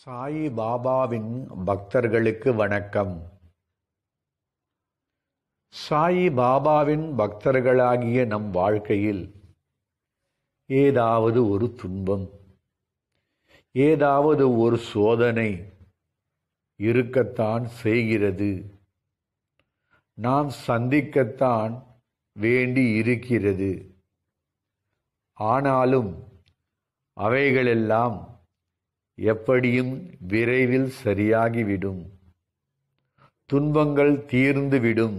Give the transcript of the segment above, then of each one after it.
சாயி பாபாவின் பக்தர்களுக்கு வணக்கம் சாயி பாபாவின் பக்தர்களாகிய நம் வாழ்க்கையில் ஏதாவது ஒரு துன்பம் ஏதாவது ஒரு சோதனை இருக்கத்தான் செய்கிறது நாம் சந்திக்கத்தான் வேண்டி இருக்கிறது ஆனாலும் அவைகளெல்லாம் எப்படியும் விரைவில் சரியாகிவிடும் துன்பங்கள் தீர்ந்துவிடும்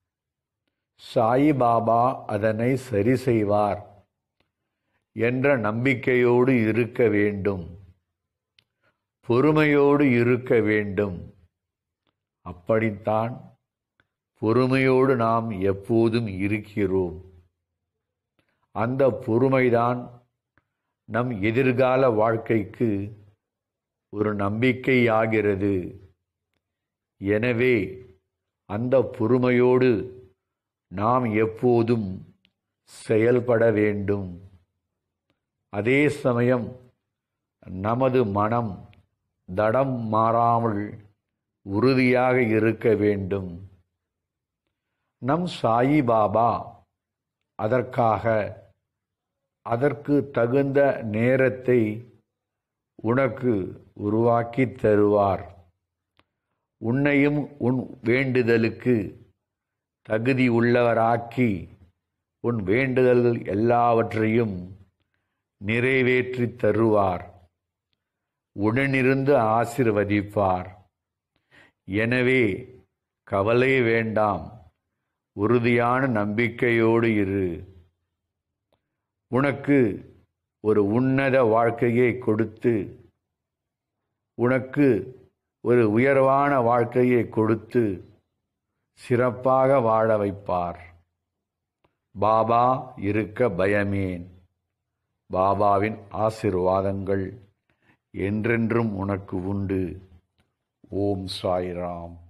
சாயிபாபா அதனை சரி செய்வார் என்ற நம்பிக்கையோடு இருக்க வேண்டும் பொறுமையோடு இருக்க வேண்டும் அப்படித்தான் பொறுமையோடு நாம் எப்போதும் இருக்கிறோம் அந்த பொறுமைதான் நம் எதிர்கால வாழ்க்கைக்கு ஒரு நம்பிக்கையாகிறது எனவே அந்த பொறுமையோடு நாம் எப்போதும் செயல்பட வேண்டும் அதே சமயம் நமது மனம் தடம் மாறாமல் உறுதியாக இருக்க வேண்டும் நம் சாயி பாபா அதற்காக அதற்கு தகுந்த நேரத்தை உனக்கு உருவாக்கி தருவார் உன்னையும் உன் வேண்டுதலுக்கு தகுதி உள்ளவராக்கி உன் வேண்டுதல்கள் எல்லாவற்றையும் நிறைவேற்றி தருவார் உடனிருந்து ஆசிர்வதிப்பார் எனவே கவலை வேண்டாம் உறுதியான நம்பிக்கையோடு இரு உனக்கு ஒரு உன்னத வாழ்க்கையை கொடுத்து உனக்கு ஒரு உயர்வான வாழ்க்கையை கொடுத்து சிறப்பாக வாழ வைப்பார் பாபா இருக்க பயமேன் பாபாவின் ஆசிர்வாதங்கள் என்றென்றும் உனக்கு உண்டு ஓம் சாய்ராம்